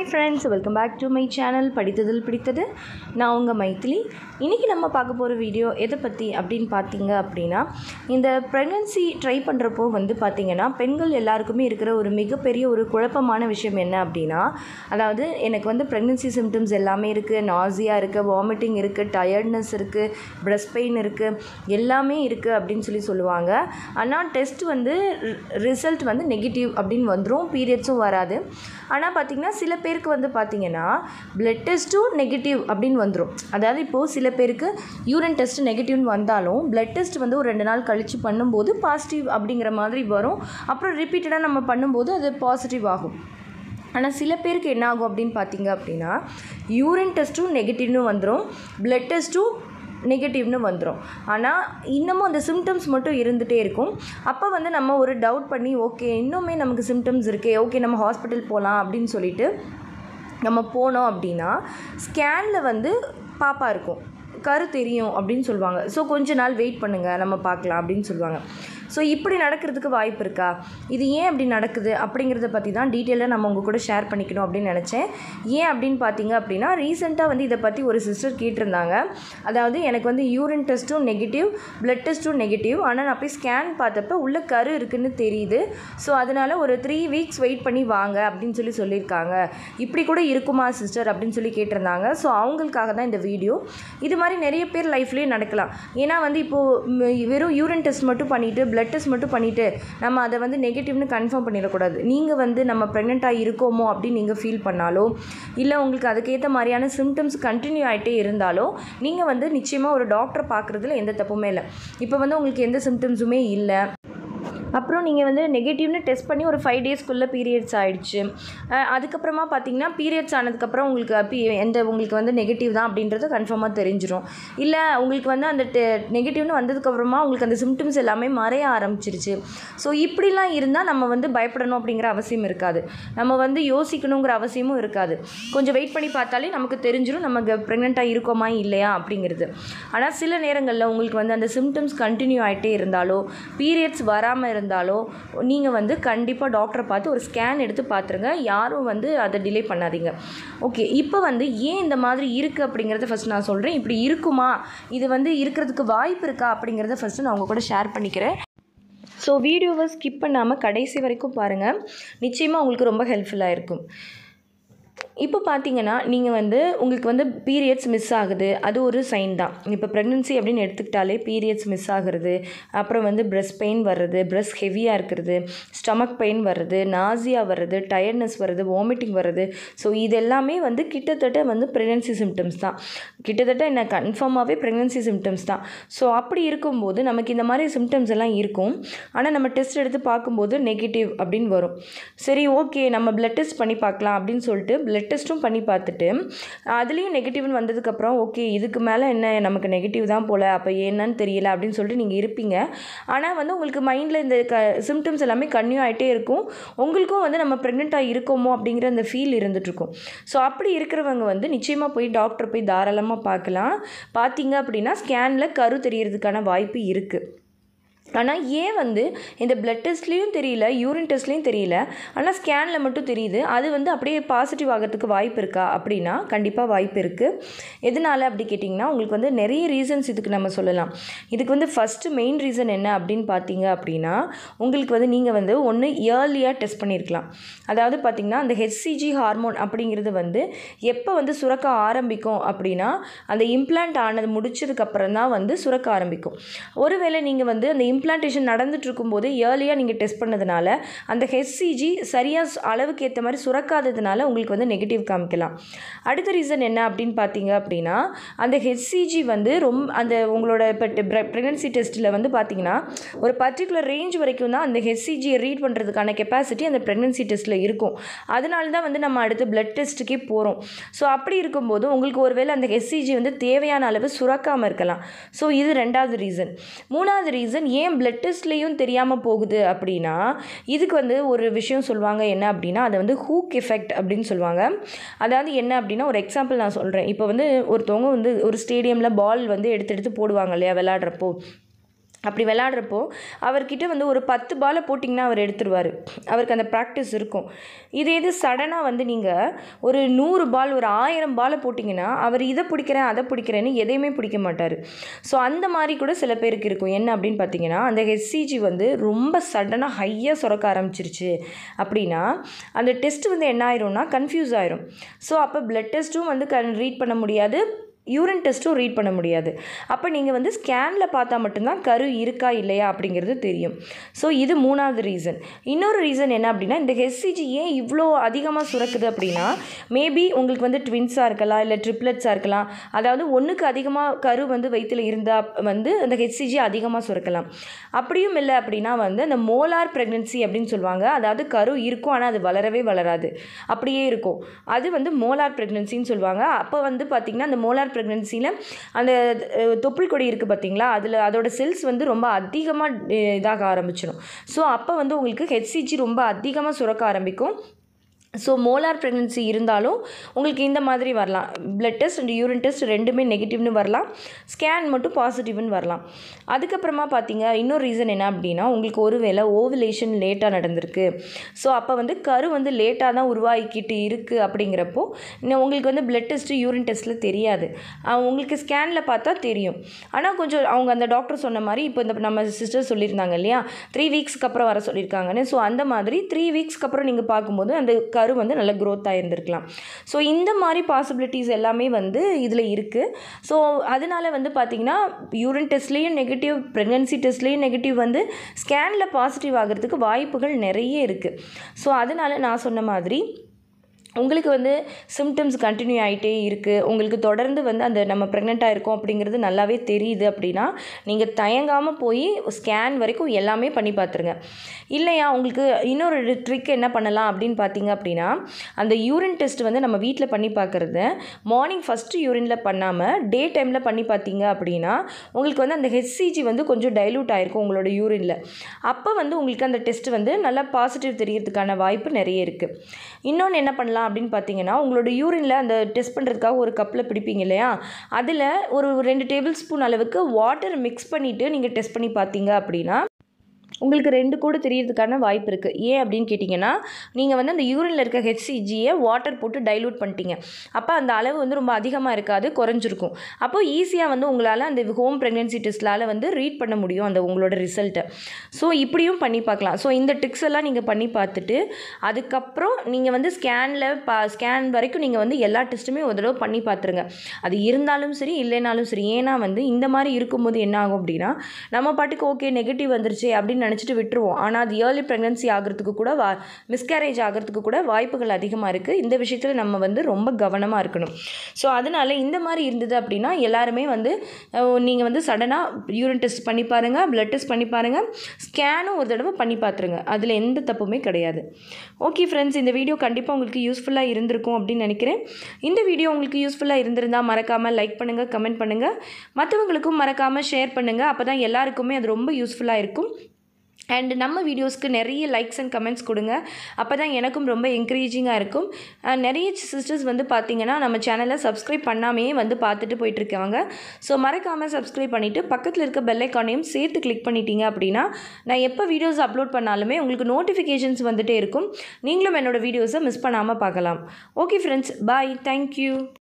hi friends welcome back to my channel படித்ததில் பிடித்தது நான் உங்கள் மைத்திலி இன்றைக்கி நம்ம பார்க்க போகிற வீடியோ எதை பற்றி அப்படின்னு பார்த்தீங்க அப்படின்னா இந்த ப்ரெக்னென்சி ட்ரை பண்ணுறப்போ வந்து பார்த்திங்கன்னா பெண்கள் எல்லாருக்குமே இருக்கிற ஒரு மிகப்பெரிய ஒரு குழப்பமான விஷயம் என்ன அப்படின்னா அதாவது எனக்கு வந்து ப்ரெக்னென்சி சிம்டம்ஸ் எல்லாமே இருக்குது நாசியா இருக்குது வாமிட்டிங் இருக்குது டயர்ட்னஸ் இருக்குது பிரஸ்ட் பெயின் இருக்குது எல்லாமே இருக்குது அப்படின்னு சொல்லி சொல்லுவாங்க ஆனால் டெஸ்ட் வந்து ரிசல்ட் வந்து நெகட்டிவ் அப்படின்னு வந்துடும் பீரியட்ஸும் வராது ஆனால் பார்த்திங்கன்னா சில பேருக்கு வந்து பார்த்திங்கன்னா பிளட் டெஸ்ட்டும் நெகட்டிவ் அப்படின்னு வந்துடும் அதாவது இப்போது சில பேருக்கு யூரின் டெஸ்ட் நெகட்டிவ்னு வந்தாலும் பிளட் டெஸ்ட் வந்து ஒரு ரெண்டு நாள் கழித்து பண்ணும்போது பாசிட்டிவ் அப்படிங்கிற மாதிரி வரும் அப்புறம் ரிப்பீட்டடாக நம்ம பண்ணும்போது அது பாசிட்டிவ் ஆகும் ஆனால் சில பேருக்கு என்ன ஆகும் அப்படின்னு பார்த்தீங்க அப்படின்னா யூரின் டெஸ்ட்டும் நெகட்டிவ்னு வந்துடும் பிளட் டெஸ்ட்டும் நெகட்டிவ்னு வந்துடும் ஆனால் இன்னமும் அந்த சிம்டம்ஸ் மட்டும் இருந்துகிட்டே இருக்கும் அப்போ வந்து நம்ம ஒரு டவுட் பண்ணி ஓகே இன்னுமே நமக்கு சிம்டம்ஸ் இருக்கே ஓகே நம்ம ஹாஸ்பிட்டல் போகலாம் அப்படின்னு சொல்லிட்டு நம்ம போனோம் அப்படின்னா ஸ்கேனில் வந்து பாப்பா இருக்கும் கரு தெரியும் அப்படின்னு சொல்லுவாங்க ஸோ கொஞ்ச நாள் வெயிட் பண்ணுங்கள் நம்ம பார்க்கலாம் அப்படின்னு சொல்லுவாங்க ஸோ இப்படி நடக்கிறதுக்கு வாய்ப்பு இருக்கா இது ஏன் அப்படி நடக்குது அப்படிங்கிறத பற்றி தான் டீட்டெயிலாக நம்ம உங்கள் கூட ஷேர் பண்ணிக்கணும் அப்படின்னு நினச்சேன் ஏன் அப்படின்னு பார்த்தீங்க அப்படின்னா ரீசெண்டாக வந்து இதை பற்றி ஒரு சிஸ்டர் கேட்டிருந்தாங்க அதாவது எனக்கு வந்து யூரின் டெஸ்ட்டும் நெகட்டிவ் பிளட் டெஸ்ட்டும் நெகட்டிவ் ஆனால் நான் போய் ஸ்கேன் பார்த்தப்ப உள்ள கரு இருக்குன்னு தெரியுது ஸோ அதனால் ஒரு த்ரீ வீக்ஸ் வெயிட் பண்ணி வாங்க அப்படின்னு சொல்லி சொல்லியிருக்காங்க இப்படி கூட இருக்குமா சிஸ்டர் அப்படின்னு சொல்லி கேட்டிருந்தாங்க ஸோ அவங்களுக்காக தான் இந்த வீடியோ இது மாதிரி நிறைய பேர் லைஃப்லேயே நடக்கலாம் ஏன்னா வந்து இப்போது வெறும் யூரின் டெஸ்ட் மட்டும் பண்ணிவிட்டு பிளட் டெஸ்ட் மட்டும் பண்ணிவிட்டு நம்ம அதை வந்து நெகட்டிவ்னு கன்ஃபார்ம் பண்ணிடக்கூடாது நீங்கள் வந்து நம்ம ப்ரெக்னெண்ட்டாக இருக்கோமோ அப்படின்னு நீங்கள் ஃபீல் பண்ணாலோ இல்லை உங்களுக்கு அதுக்கேற்ற மாதிரியான சிம்டம்ஸ் கண்டினியூ ஆகிட்டே இருந்தாலோ நீங்கள் வந்து நிச்சயமாக ஒரு டாக்டரை பார்க்குறதுல எந்த தப்புமே இல்லை இப்போ வந்து உங்களுக்கு எந்த சிம்டம்ஸுமே இல்லை அப்புறம் நீங்கள் வந்து நெகட்டிவ்னு டெஸ்ட் பண்ணி ஒரு ஃபைவ் டேஸ்க்குள்ளே பீரியட்ஸ் ஆகிடுச்சு அதுக்கப்புறமா பார்த்தீங்கன்னா பீரியட்ஸ் ஆனதுக்கப்புறம் உங்களுக்கு பி எந்த உங்களுக்கு வந்து நெகட்டிவ் தான் அப்படின்றது கன்ஃபார்மாக தெரிஞ்சிடும் இல்லை உங்களுக்கு வந்து அந்த டெ நெகட்டிவ்னு வந்ததுக்கப்புறமா உங்களுக்கு அந்த சிம்டம்ஸ் எல்லாமே மறைய ஆரம்பிச்சிருச்சு ஸோ இப்படிலாம் இருந்தால் நம்ம வந்து பயப்படணும் அப்படிங்கிற அவசியம் இருக்காது நம்ம வந்து யோசிக்கணுங்கிற அவசியமும் இருக்காது கொஞ்சம் வெயிட் பண்ணி பார்த்தாலே நமக்கு தெரிஞ்சிடும் நம்ம ப்ரெக்னெண்ட்டாக இருக்கோமா இல்லையா அப்படிங்கிறது ஆனால் சில நேரங்களில் உங்களுக்கு வந்து அந்த சிம்டம்ஸ் கண்டினியூ ஆகிட்டே இருந்தாலோ பீரியட்ஸ் வராமல் இருந்தாலோ நீங்கள் வந்து கண்டிப்பாக டாக்டரை பார்த்து ஒரு ஸ்கேன் எடுத்து பார்த்துருங்க யாரும் வந்து அதை டிலே பண்ணாதீங்க ஓகே இப்போ வந்து ஏன் இந்த மாதிரி இருக்குது அப்படிங்கிறத ஃபஸ்ட் நான் சொல்கிறேன் இப்படி இருக்குமா இது வந்து இருக்கிறதுக்கு வாய்ப்பு இருக்கா அப்படிங்கிறத ஃபஸ்ட்டு நான் உங்கள் கூட ஷேர் பண்ணிக்கிறேன் ஸோ வீடியோவை ஸ்கிப் பண்ணாமல் கடைசி வரைக்கும் பாருங்கள் நிச்சயமாக உங்களுக்கு ரொம்ப ஹெல்ப்ஃபுல்லாக இருக்கும் இப்போ பார்த்தீங்கன்னா நீங்கள் வந்து உங்களுக்கு வந்து பீரியட்ஸ் மிஸ் ஆகுது அது ஒரு சைன் தான் இப்போ ப்ரெக்னென்சி அப்படின்னு எடுத்துக்கிட்டாலே பீரியட்ஸ் மிஸ் ஆகுறது அப்புறம் வந்து பிரஸ்ட் பெயின் வர்றது பிரஸ்ட் ஹெவியாக இருக்கிறது ஸ்டமக் பெயின் வர்றது நாசியா வர்றது டயர்ட்னஸ் வர்றது வாமிட்டிங் வர்றது ஸோ இது எல்லாமே வந்து கிட்டத்தட்ட வந்து ப்ரெக்னென்சி சிம்டம்ஸ் தான் கிட்டத்தட்ட என்ன கன்ஃபார்மாகவே ப்ரெக்னென்சி சிம்டம்ஸ் தான் ஸோ அப்படி இருக்கும்போது நமக்கு இந்த மாதிரி சிம்டம்ஸ் எல்லாம் இருக்கும் ஆனால் நம்ம டெஸ்ட் எடுத்து பார்க்கும்போது நெகட்டிவ் அப்படின்னு வரும் சரி ஓகே நம்ம பிளட் டெஸ்ட் பண்ணி பார்க்கலாம் அப்படின்னு சொல்லிட்டு பிளட் டெஸ்ட்டும் பண்ணி பார்த்துட்டு அதுலேயும் நெகட்டிவ்னு வந்ததுக்கப்புறம் ஓகே இதுக்கு மேலே என்ன நமக்கு நெகட்டிவ் தான் போல் அப்போ என்னன்னு தெரியல அப்படின்னு சொல்லிட்டு நீங்கள் இருப்பீங்க ஆனால் வந்து உங்களுக்கு மைண்டில் இந்த க சிம்டம்ஸ் எல்லாமே கன்னியூ ஆகிட்டே இருக்கும் உங்களுக்கும் வந்து நம்ம ப்ரெக்னெண்ட்டாக இருக்கோமோ அப்படிங்கிற அந்த ஃபீல் இருந்துகிட்ருக்கும் ஸோ அப்படி இருக்கிறவங்க வந்து நிச்சயமாக போய் டாக்டர் போய் தாராளமாக பார்க்கலாம் பார்த்தீங்க அப்படின்னா ஸ்கேனில் கரு தெரியறதுக்கான வாய்ப்பு இருக்குது ஆனால் ஏன் வந்து இந்த பிளட் டெஸ்ட்லேயும் தெரியல யூரின் டெஸ்ட்லேயும் தெரியல ஆனால் ஸ்கேனில் மட்டும் தெரியுது அது வந்து அப்படியே பாசிட்டிவ் ஆகிறதுக்கு வாய்ப்பு இருக்கா அப்படின்னா கண்டிப்பாக வாய்ப்பு இருக்குது எதனால் அப்படி கேட்டிங்கன்னா உங்களுக்கு வந்து நிறைய ரீசன்ஸ் இதுக்கு நம்ம சொல்லலாம் இதுக்கு வந்து ஃபஸ்ட்டு மெயின் ரீசன் என்ன அப்படின்னு பார்த்தீங்க அப்படின்னா உங்களுக்கு வந்து நீங்கள் வந்து ஒன்று இயர்லியாக டெஸ்ட் பண்ணியிருக்கலாம் அதாவது பார்த்திங்கன்னா அந்த ஹெச்சிஜி ஹார்மோன் அப்படிங்கிறது வந்து எப்போ வந்து சுரக்க ஆரம்பிக்கும் அப்படின்னா அந்த இம்ப்ளான்ட் ஆனது முடிச்சதுக்கப்புறம் தான் வந்து சுரக்க ஆரம்பிக்கும் ஒருவேளை நீங்கள் வந்து அந்த இம்ப்ளான்டேஷன் நடந்துட்டு இருக்கும்போது ஏர்லியாக நீங்கள் டெஸ்ட் பண்ணதுனால அந்த ஹெச்சிஜி சரியாக அளவுக்கு ஏற்ற மாதிரி சுரக்காததுனால உங்களுக்கு வந்து நெகட்டிவ் காமிக்கலாம் அடுத்த ரீசன் என்ன அப்படின்னு பார்த்தீங்க அப்படின்னா அந்த ஹெச்சிஜி வந்து ரொம்ப அந்த உங்களோட இப்போ ப்ரெக்னன்சி டெஸ்ட்டில் வந்து பார்த்தீங்கன்னா ஒரு பர்டிகுலர் ரேஞ்ச் வரைக்கும் தான் அந்த ஹெச்சிஜியை ரீட் பண்ணுறதுக்கான கெப்பாசிட்டி அந்த ப்ரெக்னன்சி டெஸ்ட்டில் இருக்கும் அதனால தான் வந்து நம்ம அடுத்து பிளட் டெஸ்ட்டுக்கே போகிறோம் ஸோ அப்படி இருக்கும்போது உங்களுக்கு ஒருவேளை அந்த ஹெச்சிஜி வந்து தேவையான அளவு சுரக்காமல் இருக்கலாம் ஸோ இது ரெண்டாவது ரீசன் மூணாவது ரீசன் ஏன் பிளட் டெஸ்ட்லேயும் தெரியாமல் போகுது அப்படின்னா இதுக்கு வந்து ஒரு விஷயம் சொல்லுவாங்க என்ன அப்படின்னா அதை வந்து ஹூக் எஃபெக்ட் அப்படின்னு சொல்லுவாங்க அதாவது என்ன அப்படின்னா ஒரு எக்ஸாம்பிள் நான் சொல்கிறேன் இப்போ வந்து ஒருத்தவங்க வந்து ஒரு ஸ்டேடியமில் பால் வந்து எடுத்து எடுத்து போடுவாங்க இல்லையா விளையாடுறப்போ அப்படி விளாட்றப்போ அவர்கிட்ட வந்து ஒரு பத்து பாலை போட்டிங்கன்னா அவர் எடுத்துருவார் அவருக்கு அந்த ப்ராக்டிஸ் இருக்கும் இதே இது சடனாக வந்து நீங்கள் ஒரு நூறு பால் ஒரு ஆயிரம் பாலை போட்டிங்கன்னா அவர் இதை பிடிக்கிறேன் அதை பிடிக்கிறேன்னு எதையுமே பிடிக்க மாட்டார் ஸோ அந்த மாதிரி கூட சில பேருக்கு இருக்கும் என்ன அப்படின்னு பார்த்தீங்கன்னா அந்த ஹெச்சிஜி வந்து ரொம்ப சடனாக ஹையாக சுரக்க ஆரம்பிச்சிருச்சு அப்படின்னா அந்த டெஸ்ட் வந்து என்ன ஆயிரும்னா கன்ஃபியூஸ் ஆயிரும் ஸோ அப்போ பிளட் டெஸ்ட்டும் வந்து கன் ரீட் பண்ண முடியாது யூரின் டெஸ்ட்டும் ரீட் பண்ண முடியாது அப்போ நீங்கள் வந்து ஸ்கேனில் பார்த்தா மட்டும்தான் கரு இருக்கா இல்லையா அப்படிங்கிறது தெரியும் ஸோ இது மூணாவது ரீசன் இன்னொரு ரீசன் என்ன அப்படின்னா இந்த ஹெச்சிஜி ஏன் இவ்வளோ அதிகமாக சுரக்குது அப்படின்னா மேபி உங்களுக்கு வந்து ட்வின்ஸாக இருக்கலாம் இல்லை ட்ரிப்ளெட்ஸாக இருக்கலாம் அதாவது ஒன்றுக்கு அதிகமாக கரு வந்து வயிற்றில் இருந்தால் வந்து அந்த ஹெச்சிஜி அதிகமாக சுரக்கலாம் அப்படியும் இல்லை அப்படின்னா வந்து அந்த மோலார் ப்ரெக்னென்சி அப்படின்னு சொல்லுவாங்க அதாவது கரு இருக்கும் ஆனால் அது வளரவே வளராது அப்படியே இருக்கும் அது வந்து மோலார் ப்ரெக்னென்சின்னு சொல்லுவாங்க அப்போ வந்து பார்த்திங்கன்னா அந்த மோலார் ப்ரெக்னென்சியில் அந்த அஹ், தொப்புள் கொடி இருக்குது பார்த்தீங்களா அதில் அதோட செல்ஸ் வந்து ரொம்ப அதிகமாக இதாக ஆரம்பிச்சிடும் ஸோ அப்போ வந்து உங்களுக்கு ஹெச்சிஜி ரொம்ப அதிகமாக சுரக்க ஆரம்பிக்கும் ஸோ மோலார் ப்ரெக்னென்சி இருந்தாலும் உங்களுக்கு இந்த மாதிரி வரலாம் blood test and urine test ரெண்டுமே நெகட்டிவ்னு வரலாம் ஸ்கேன் மட்டும் பாசிட்டிவ்னு வரலாம் அதுக்கப்புறமா பார்த்தீங்க இன்னொரு ரீசன் என்ன அப்படின்னா உங்களுக்கு ஒருவேளை ஓவுலேஷன் லேட்டாக நடந்திருக்கு ஸோ அப்போ வந்து கரு வந்து லேட்டாக தான் உருவாகிக்கிட்டு இருக்குது அப்படிங்கிறப்போ இன்னும் உங்களுக்கு வந்து பிளட் டெஸ்ட்டு யூரின் டெஸ்ட்டில் தெரியாது அஹ் உங்களுக்கு ஸ்கேனில் பார்த்தா தெரியும் ஆனால் கொஞ்சம் அவங்க அந்த டாக்டர் சொன்ன மாதிரி இப்போ இந்த நம்ம சிஸ்டர் சொல்லியிருந்தாங்க இல்லையா த்ரீ வீக்ஸ்க்கு அப்புறம் வர சொல்லியிருக்காங்கன்னு ஸோ அந்த மாதிரி த்ரீ வீக்ஸ்க்கு அப்புறம் நீங்கள் பார்க்கும்போது அந்த கரு வந்து நல்ல க்ரோத் ஆகியிருந்திருக்கலாம் ஸோ இந்த மாதிரி பாசிபிலிட்டிஸ் எல்லாமே வந்து இதில் இருக்குது ஸோ அதனால வந்து பார்த்திங்கன்னா யூரின் டெஸ்ட்லேயும் நெகட்டிவ் ப்ரெக்னென்சி டெஸ்ட்லேயும் நெகட்டிவ் வந்து ஸ்கேனில் பாசிட்டிவ் ஆகிறதுக்கு வாய்ப்புகள் நிறைய இருக்குது ஸோ அதனால நான் சொன்ன மாதிரி உங்களுக்கு வந்து சிம்டம்ஸ் கண்டினியூ ஆகிட்டே இருக்குது உங்களுக்கு தொடர்ந்து வந்து அந்த நம்ம ப்ரெக்னெண்ட்டாக இருக்கோம் அப்படிங்கிறது நல்லாவே தெரியுது அப்படின்னா நீங்கள் தயங்காமல் போய் ஸ்கேன் வரைக்கும் எல்லாமே பண்ணி பார்த்துருங்க இல்லையா உங்களுக்கு இன்னொரு ட்ரிக் என்ன பண்ணலாம் அப்படின்னு பார்த்தீங்க அப்படின்னா அந்த யூரின் டெஸ்ட் வந்து நம்ம வீட்டில் பண்ணி பார்க்குறத மார்னிங் ஃபஸ்ட்டு யூரினில் பண்ணாமல் டே டைமில் பண்ணி பார்த்தீங்க அப்படின்னா உங்களுக்கு வந்து அந்த ஹெச்சிஜி வந்து கொஞ்சம் டைலூட் ஆகிருக்கும் உங்களோட யூரினில் அப்போ வந்து உங்களுக்கு அந்த டெஸ்ட் வந்து நல்லா பாசிட்டிவ் தெரியறதுக்கான வாய்ப்பு நிறைய இருக்குது இன்னொன்று என்ன பண்ணலாம் அப்படின்னு பார்த்தீங்கன்னா உங்களோட யூரினில் அந்த டெஸ்ட் பண்ணுறதுக்காக ஒரு கப்பில் பிடிப்பீங்க இல்லையா அதில் ஒரு ரெண்டு டேபிள் ஸ்பூன் அளவுக்கு வாட்டர் மிக்ஸ் பண்ணிவிட்டு நீங்கள் டெஸ்ட் பண்ணி பார்த்தீங்க அப்படின்னா உங்களுக்கு ரெண்டு கூட தெரியறதுக்கான வாய்ப்பு இருக்குது ஏன் அப்படின்னு கேட்டிங்கன்னா நீங்கள் வந்து அந்த யூரினில் இருக்க ஹெச்சிஜியை வாட்டர் போட்டு டைலூட் பண்ணிட்டீங்க அப்போ அந்த அளவு வந்து ரொம்ப அதிகமாக இருக்காது குறைஞ்சிருக்கும் அப்போ ஈஸியாக வந்து உங்களால் அந்த ஹோம் ப்ரெக்னென்சி டெஸ்ட்லால் வந்து ரீட் பண்ண முடியும் அந்த உங்களோட ரிசல்ட்டை ஸோ இப்படியும் பண்ணி பார்க்கலாம் ஸோ இந்த டிக்ஸ் எல்லாம் நீங்கள் பண்ணி பார்த்துட்டு அதுக்கப்புறம் நீங்கள் வந்து ஸ்கேனில் பா ஸ்கேன் வரைக்கும் நீங்கள் வந்து எல்லா டெஸ்ட்டுமே ஒரு தடவை பண்ணி பார்த்துருங்க அது இருந்தாலும் சரி இல்லைனாலும் சரி ஏன்னா வந்து இந்த மாதிரி இருக்கும்போது என்ன ஆகும் அப்படின்னா நம்ம பாட்டுக்கு ஓகே நெகட்டிவ் வந்துருச்சு அப்படின்னு நினச்சிட்டு விட்டுருவோம் ஆனால் அது ஏர்லி ப்ரெக்னன்சி ஆகிறதுக்கு கூட வா மிஸ்கேரேஜ் ஆகிறதுக்கு கூட வாய்ப்புகள் அதிகமாக இருக்குது இந்த விஷயத்தில் நம்ம வந்து ரொம்ப கவனமாக இருக்கணும் ஸோ அதனால் இந்த மாதிரி இருந்தது அப்படின்னா எல்லாருமே வந்து நீங்கள் வந்து சடனாக யூரின் டெஸ்ட் பண்ணி பாருங்கள் ப்ளட் டெஸ்ட் பண்ணி பாருங்கள் ஸ்கேனும் ஒரு தடவை பண்ணி பார்த்துருங்க அதில் எந்த தப்புமே கிடையாது ஓகே ஃப்ரெண்ட்ஸ் இந்த வீடியோ கண்டிப்பாக உங்களுக்கு யூஸ்ஃபுல்லாக இருந்திருக்கும் அப்படின்னு நினைக்கிறேன் இந்த வீடியோ உங்களுக்கு யூஸ்ஃபுல்லாக இருந்திருந்தால் மறக்காமல் லைக் பண்ணுங்கள் கமெண்ட் பண்ணுங்கள் மற்றவங்களுக்கும் மறக்காமல் ஷேர் பண்ணுங்கள் அப்போ தான் எல்லாருக்குமே அது ரொம்ப யூஸ்ஃபுல்லாக இருக்கும் அண்ட் நம்ம வீடியோஸ்க்கு நிறைய லைக்ஸ் அண்ட் கமெண்ட்ஸ் கொடுங்க அப்போ தான் எனக்கும் ரொம்ப என்கரேஜிங்காக இருக்கும் அஹ் நிறைய சிஸ்டர்ஸ் வந்து பார்த்தீங்கன்னா நம்ம சேனலை சப்ஸ்கிரைப் பண்ணாமையே வந்து பார்த்துட்டு போயிட்டுருக்காங்க ஸோ மறக்காமல் சப்ஸ்கிரைப் பண்ணிவிட்டு பக்கத்தில் இருக்க பெல் ஐக்கானையும் சேர்த்து கிளிக் பண்ணிட்டீங்க அப்படின்னா நான் எப்போ வீடியோஸ் அப்லோட் பண்ணாலுமே உங்களுக்கு நோட்டிஃபிகேஷன்ஸ் வந்துட்டே இருக்கும் நீங்களும் என்னோடய வீடியோஸை மிஸ் பண்ணாமல் பார்க்கலாம் ஓகே ஃப்ரெண்ட்ஸ் பாய் தேங்க்யூ